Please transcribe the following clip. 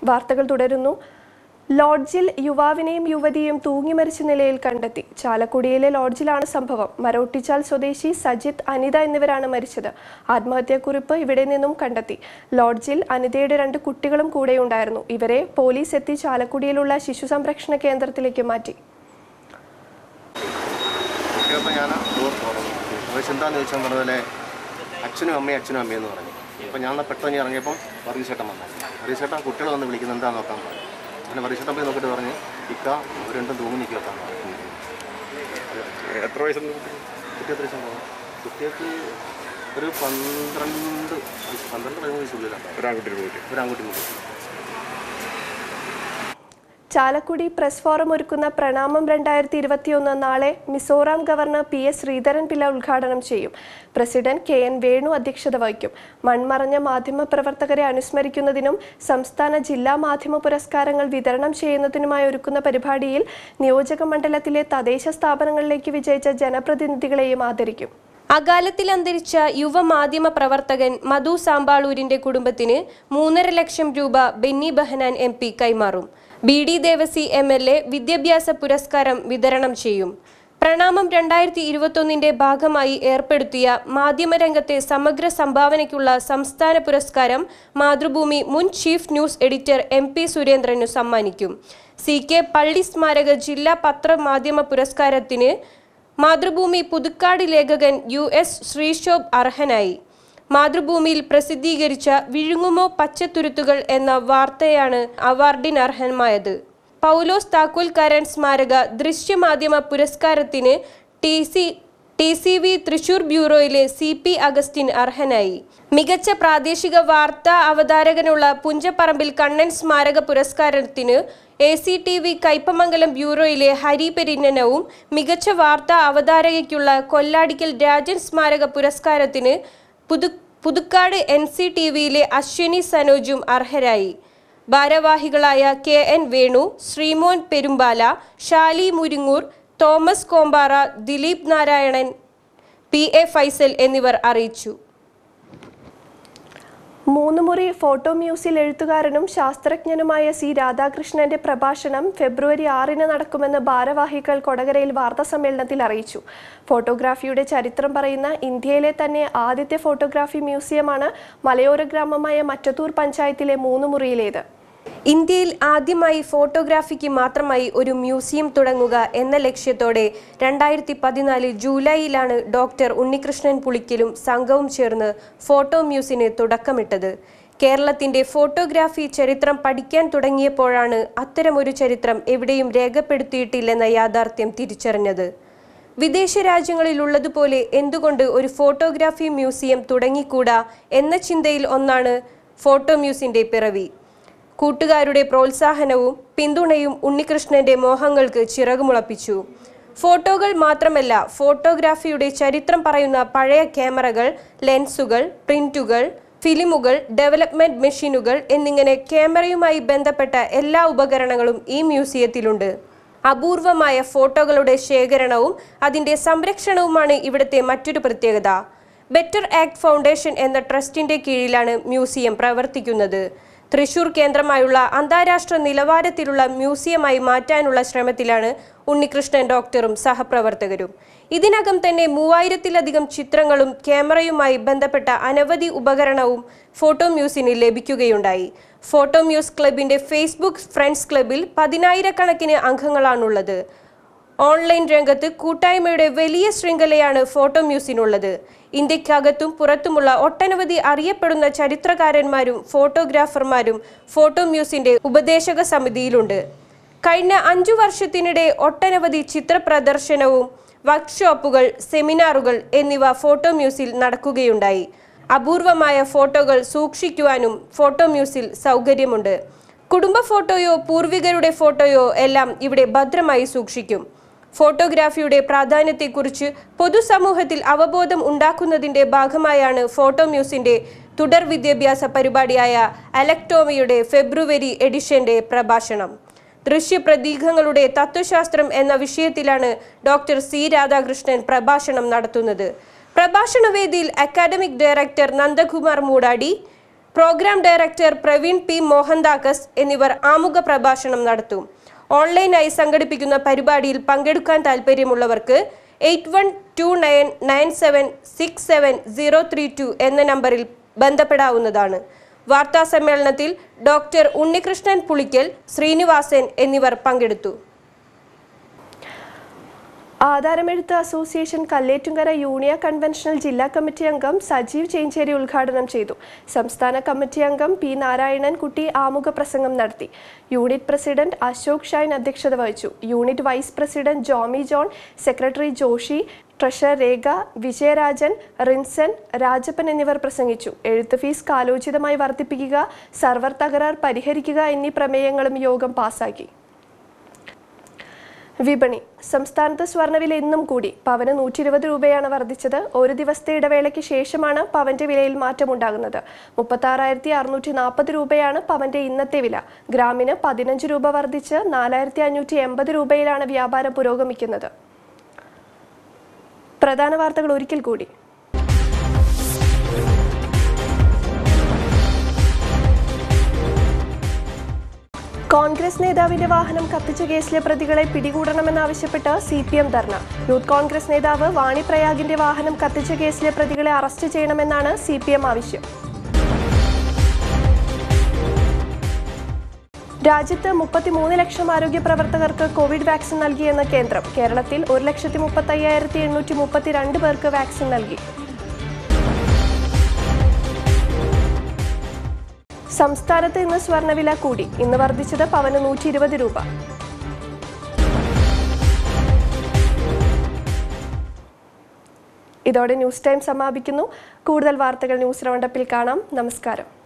വാർത്തകൾ തുടരുന്നു ലോഡ്ജിൽ യുവാവിനെയും യുവതിയും തൂങ്ങി മരിച്ച നിലയിൽ കണ്ടെത്തി ചാലക്കുടിയിലെ ലോഡ്ജിലാണ് സംഭവം മരോട്ടിച്ചാൽ സ്വദേശി സജിത് അനിത എന്നിവരാണ് മരിച്ചത് ആത്മഹത്യാക്കുറിപ്പ് ഇവിടെ നിന്നും കണ്ടെത്തി ലോഡ്ജിൽ അനിതയുടെ രണ്ട് കുട്ടികളും കൂടെയുണ്ടായിരുന്നു ഇവരെ പോലീസ് എത്തി ചാലക്കുടിയിലുള്ള ശിശു സംരക്ഷണ കേന്ദ്രത്തിലേക്ക് മാറ്റി കുട്ടികൾക്ക് ഞാൻ ഡോർ തുറന്നു പക്ഷെ എന്താണെന്ന് ചോദിച്ചാൽ പറഞ്ഞതുപോലെ അച്ഛനും അമ്മയും അച്ഛനും അമ്മയും എന്ന് പറഞ്ഞു അപ്പോൾ ഞാൻ എന്നാ പെട്ടെന്ന് ഇറങ്ങിയപ്പം വർഗീസേട്ടൻ വന്നു വർഗീസേട്ടൻ കുട്ടികൾ വന്ന് വിളിക്കുന്നത് എന്താ നോക്കാൻ പറഞ്ഞു അങ്ങനെ വർഗീസേട്ടൻ പോയി നോക്കിയിട്ട് പറഞ്ഞ് ഇക്ക ഒരു രണ്ടും തൂങ്ങി നിൽക്കി വെക്കാൻ പറഞ്ഞു എത്ര വയസ്സുണ്ട് കുട്ടി എത്ര ദിവസം പോകും കുട്ടികൾക്ക് ഒരു പന്ത്രണ്ട് വയസ്സ് പന്ത്രണ്ട് പതിമൂന്ന് വയസ്സുള്ളിലാണ് ഒരാൺകുട്ടിയിൽ പോയിട്ട് ഒരു ആൺകുട്ടി മുട്ടി ചാലക്കുടി പ്രസ് ഫോറം ഒരുക്കുന്ന പ്രണാമം രണ്ടായിരത്തി ഇരുപത്തിയൊന്ന് നാളെ Mizoram governor P S Sreedharan Pillai ഉദ്ഘാടനം ചെയ്യും പ്രസിഡന്റ് കെ എൻ വേണു അധ്യക്ഷത വഹിക്കും മൺമറഞ്ഞ മാധ്യമപ്രവർത്തകരെ അനുസ്മരിക്കുന്നതിനും സംസ്ഥാന ജില്ലാ മാധ്യമ പുരസ്കാരങ്ങൾ വിതരണം ചെയ്യുന്നതിനുമായി ഒരുക്കുന്ന പരിപാടിയിൽ നിയോജക മണ്ഡലത്തിലെ തദ്ദേശ സ്ഥാപനങ്ങളിലേക്ക് വിജയിച്ച ജനപ്രതിനിധികളെയും ആദരിക്കും അകാലത്തിൽ അന്തരിച്ച യുവമാധ്യമ പ്രവർത്തകൻ മധു സാമ്പാളൂരിന്റെ കുടുംബത്തിന് മൂന്നര ലക്ഷം രൂപ ബെന്നി ബെഹനാൻ എം പി കൈമാറും B D Devassy M L A വിദ്യാഭ്യാസ പുരസ്കാരം വിതരണം ചെയ്യും പ്രണാമം രണ്ടായിരത്തി ഇരുപത്തൊന്നിന്റെ ഭാഗമായി ഏർപ്പെടുത്തിയ മാധ്യമരംഗത്തെ സമഗ്ര സംഭാവനയ്ക്കുള്ള സംസ്ഥാന പുരസ്കാരം മാതൃഭൂമി മുൻ chief news editor M P സുരേന്ദ്രനു സമ്മാനിക്കും സി കെ പള്ളി സ്മാരക ജില്ലാ പത്രമാധ്യമ പുരസ്കാരത്തിന് മാതൃഭൂമി പുതുക്കാട് ലേഖകൻ യു എസ് ശ്രീശോഭ് അർഹനായി മാതൃഭൂമിയിൽ പ്രസിദ്ധീകരിച്ച വിഴുങ്ങുമോ പച്ചത്തുരുത്തുകൾ എന്ന വാർത്തയാണ് അവാർഡിന് അർഹമായത് പൗലോസ് താക്കോൽക്കാരൻ സ്മാരക ദൃശ്യമാധ്യമ പുരസ്കാരത്തിന് T C T C V Thrissur ബ്യൂറോയിലെ സി പി അഗസ്റ്റിൻ അർഹനായി മികച്ച പ്രാദേശിക വാർത്താ അവതാരകനുള്ള പുഞ്ചപ്പറമ്പിൽ കണ്ണൻ സ്മാരക പുരസ്കാരത്തിന് A C T V Kaipamangalam ബ്യൂറോയിലെ ഹരി പെരിന്നനവും മികച്ച വാർത്താ അവതാരകയ്ക്കുള്ള കൊല്ലാടിക്കൽ രാജൻ സ്മാരക പുരസ്കാരത്തിന് പുതു പുതുക്കാട് എൻ സി ടി വിയിലെ അശ്വിനി സനോജും അർഹരായി ഭാരവാഹികളായ K N Venu Sreemon Perumbala Shali Muringoor Thomas Kompara Dileep Narayanan P A Faisal എന്നിവർ അറിയിച്ചു മൂന്നുമുറി ഫോട്ടോ മ്യൂസിൽ എഴുത്തുകാരനും ശാസ്ത്രജ്ഞനുമായ സി രാധാകൃഷ്ണന്റെ പ്രഭാഷണം ഫെബ്രുവരി ആറിന് നടക്കുമെന്ന് ഭാരവാഹികൾ കൊടകരയിൽ വാർത്താസമ്മേളനത്തിൽ അറിയിച്ചു ഫോട്ടോഗ്രാഫിയുടെ ചരിത്രം പറയുന്ന ഇന്ത്യയിലെ തന്നെ ആദ്യത്തെ ഫോട്ടോഗ്രാഫി മ്യൂസിയമാണ് മലയോര ഗ്രാമമായ മറ്റത്തൂർ പഞ്ചായത്തിലെ മൂന്നുമുറിയിലേത് ഇന്ത്യയിൽ ആദ്യമായി ഫോട്ടോഗ്രാഫിക്ക് മാത്രമായി ഒരു മ്യൂസിയം തുടങ്ങുക എന്ന ലക്ഷ്യത്തോടെ രണ്ടായിരത്തി പതിനാല് ജൂലൈയിലാണ് ഡോക്ടർ ഉണ്ണികൃഷ്ണൻ പുളിക്കലും സംഘവും ചേർന്ന് ഫോട്ടോ മ്യൂസിന് തുടക്കമിട്ടത് കേരളത്തിന്റെ ഫോട്ടോഗ്രാഫി ചരിത്രം പഠിക്കാൻ തുടങ്ങിയപ്പോഴാണ് അത്തരമൊരു ചരിത്രം എവിടെയും രേഖപ്പെടുത്തിയിട്ടില്ലെന്ന യാഥാർത്ഥ്യം തിരിച്ചറിഞ്ഞത് വിദേശ രാജ്യങ്ങളിലുള്ളതുപോലെ എന്തുകൊണ്ട് ഒരു ഫോട്ടോഗ്രാഫി മ്യൂസിയം തുടങ്ങിക്കൂടാ എന്ന ചിന്തയിൽ ഒന്നാണ് ഫോട്ടോ മ്യൂസിന്റെ പിറവി കൂട്ടുകാരുടെ പ്രോത്സാഹനവും പിന്തുണയും ഉണ്ണികൃഷ്ണന്റെ മോഹങ്ങൾക്ക് ചിറകുമുളപ്പിച്ചു ഫോട്ടോകൾ മാത്രമല്ല ഫോട്ടോഗ്രാഫിയുടെ ചരിത്രം പറയുന്ന പഴയ ക്യാമറകൾ ലെൻസുകൾ പ്രിന്റുകൾ ഫിലിമുകൾ ഡെവലപ്മെന്റ് മെഷീനുകൾ എന്നിങ്ങനെ ക്യാമറയുമായി ബന്ധപ്പെട്ട എല്ലാ ഉപകരണങ്ങളും ഈ മ്യൂസിയത്തിലുണ്ട് അപൂർവമായ ഫോട്ടോകളുടെ ശേഖരണവും അതിന്റെ സംരക്ഷണവുമാണ് ഇവിടുത്തെ മറ്റൊരു പ്രത്യേകത ബെറ്റർ ആക്ട് ഫൗണ്ടേഷൻ എന്ന ട്രസ്റ്റിന്റെ കീഴിലാണ് മ്യൂസിയം പ്രവർത്തിക്കുന്നത് തൃശൂർ കേന്ദ്രമായുള്ള അന്താരാഷ്ട്ര നിലവാരത്തിലുള്ള മ്യൂസിയമായി മാറ്റാനുള്ള ശ്രമത്തിലാണ് ഉണ്ണികൃഷ്ണൻ ഡോക്ടറും സഹപ്രവർത്തകരും ഇതിനകം തന്നെ മൂവായിരത്തിലധികം ചിത്രങ്ങളും ക്യാമറയുമായി ബന്ധപ്പെട്ട അനവധി ഉപകരണവും ഫോട്ടോ മ്യൂസിന് ലഭിക്കുകയുണ്ടായി ഫോട്ടോ മ്യൂസ് ക്ലബിന്റെ ഫേസ്ബുക്ക് ഫ്രണ്ട്സ് ക്ലബിൽ പതിനായിരക്കണക്കിന് അംഗങ്ങളാണുള്ളത് ഓൺലൈൻ രംഗത്ത് കൂട്ടായ്മയുടെ വലിയ ശൃംഖലയാണ് ഫോട്ടോ മ്യൂസിനുള്ളത് ഇന്ത്യക്കകത്തും പുറത്തുമുള്ള ഒട്ടനവധി അറിയപ്പെടുന്ന ചരിത്രകാരന്മാരും ഫോട്ടോഗ്രാഫർമാരും ഫോട്ടോ മ്യൂസിന്റെ ഉപദേശക സമിതിയിലുണ്ട് കഴിഞ്ഞ അഞ്ചു വർഷത്തിനിടെ ഒട്ടനവധി ചിത്ര പ്രദർശനവും വർക്ക്ഷോപ്പുകൾ സെമിനാറുകൾ എന്നിവ ഫോട്ടോ മ്യൂസിൽ നടക്കുകയുണ്ടായി അപൂർവമായ ഫോട്ടോകൾ സൂക്ഷിക്കുവാനും ഫോട്ടോ മ്യൂസിൽ സൗകര്യമുണ്ട് കുടുംബ ഫോട്ടോയോ പൂർവികരുടെ ഫോട്ടോയോ എല്ലാം ഇവിടെ ഭദ്രമായി സൂക്ഷിക്കും ഫോട്ടോഗ്രാഫിയുടെ പ്രാധാന്യത്തെക്കുറിച്ച് പൊതുസമൂഹത്തിൽ അവബോധം ഉണ്ടാക്കുന്നതിന്റെ ഭാഗമായാണ് ഫോട്ടോ മ്യൂസിന്റെ തുടർ വിദ്യാഭ്യാസ പരിപാടിയായ അലക്ടോമിയുടെ ഫെബ്രുവരി എഡിഷന്റെ പ്രഭാഷണം ദൃശ്യപ്രതീകങ്ങളുടെ തത്വശാസ്ത്രം എന്ന വിഷയത്തിലാണ് ഡോക്ടർ സി രാധാകൃഷ്ണൻ പ്രഭാഷണം നടത്തുന്നത് പ്രഭാഷണ വേദിയിൽ academic director Nandakumar Moodadi programme director Praveen P Mohandas എന്നിവർ ആമുഖ പ്രഭാഷണം നടത്തും ഓൺലൈനായി സംഘടിപ്പിക്കുന്ന പരിപാടിയിൽ പങ്കെടുക്കാൻ താൽപ്പര്യമുള്ളവർക്ക് eight one two nine nine seven six seven zero three two എന്ന നമ്പറിൽ ബന്ധപ്പെടാവുന്നതാണ് വാർത്താ സമ്മേളനത്തിൽ ഡോക്ടർ ഉണ്ണികൃഷ്ണൻ പുളിക്കൽ ശ്രീനിവാസൻ എന്നിവർ പങ്കെടുത്തു ആധാരമെഴുത്ത് അസോസിയേഷൻ കല്ലേറ്റുങ്കര യൂണിയ കൺവെൻഷണൽ ജില്ലാ കമ്മിറ്റി അംഗം സജീവ് ചേഞ്ചേരി ഉദ്ഘാടനം ചെയ്തു സംസ്ഥാന കമ്മിറ്റി അംഗം പി നാരായണൻ കുട്ടി ആമുഖ പ്രസംഗം നടത്തി യൂണിറ്റ് പ്രസിഡന്റ് അശോക് ഷൈൻ അധ്യക്ഷത വഹിച്ചു unit vice president Jomi John secretary Joshy treasurer Rekha Vijayarajan Rinson Rajappan എന്നിവർ പ്രസംഗിച്ചു എഴുത്ത് ഫീസ് കാലോചിതമായി വർദ്ധിപ്പിക്കുക സർവർ തകരാർ പരിഹരിക്കുക എന്നീ പ്രമേയങ്ങളും യോഗം പാസാക്കി വിപണി സംസ്ഥാനത്ത് സ്വർണ്ണവില ഇന്നും കൂടി പവന് നൂറ്റി ഇരുപത് രൂപയാണ് വർദ്ധിച്ചത് ഒരു ദിവസത്തെ ഇടവേളയ്ക്ക് ശേഷമാണ് പവന്റെ വിലയിൽ മാറ്റമുണ്ടാകുന്നത് മുപ്പത്തി ആറായിരത്തി അറുന്നൂറ്റി നാൽപ്പത് രൂപയാണ് പവന്റെ ഇന്നത്തെ വില ഗ്രാമിന് പതിനഞ്ച് രൂപ വർദ്ധിച്ച് നാലായിരത്തി അഞ്ഞൂറ്റി എൺപത് രൂപയിലാണ് വ്യാപാരം പുരോഗമിക്കുന്നത് പ്രധാന വാർത്തകൾ ഒരിക്കൽ കൂടി കോൺഗ്രസ് നേതാവിന്റെ വാഹനം കത്തിച്ച കേസിലെ പ്രതികളെ പിടികൂടണമെന്നാവശ്യപ്പെട്ട് C P M dharna youth Congress നേതാവ് വാണി പ്രയാഗിന്റെ വാഹനം കത്തിച്ച കേസിലെ പ്രതികളെ അറസ്റ്റ് ചെയ്യണമെന്നാണ് സി പി എം ആവശ്യം രാജ്യത്ത് മുപ്പത്തിമൂന്ന് ലക്ഷം ആരോഗ്യ പ്രവർത്തകർക്ക് കോവിഡ് വാക്സിൻ നൽകിയെന്ന് കേന്ദ്രം കേരളത്തിൽ ഒരു ലക്ഷത്തി മുപ്പത്തി അയ്യായിരത്തി എണ്ണൂറ്റി മുപ്പത്തിരണ്ട് പേർക്ക് വാക്സിൻ നൽകി സംസ്ഥാനത്ത് ഇന്ന് സ്വർണ്ണവില കൂടി ഇന്ന് വർദ്ധിച്ചത് പവന് നൂറ്റി ഇരുപത് രൂപ ഇതോടെ ന്യൂസ് ടൈം സമാപിക്കുന്നു കൂടുതൽ വാർത്തകൾ ന്യൂസ് റൗണ്ടപ്പിൽ കാണാം നമസ്കാരം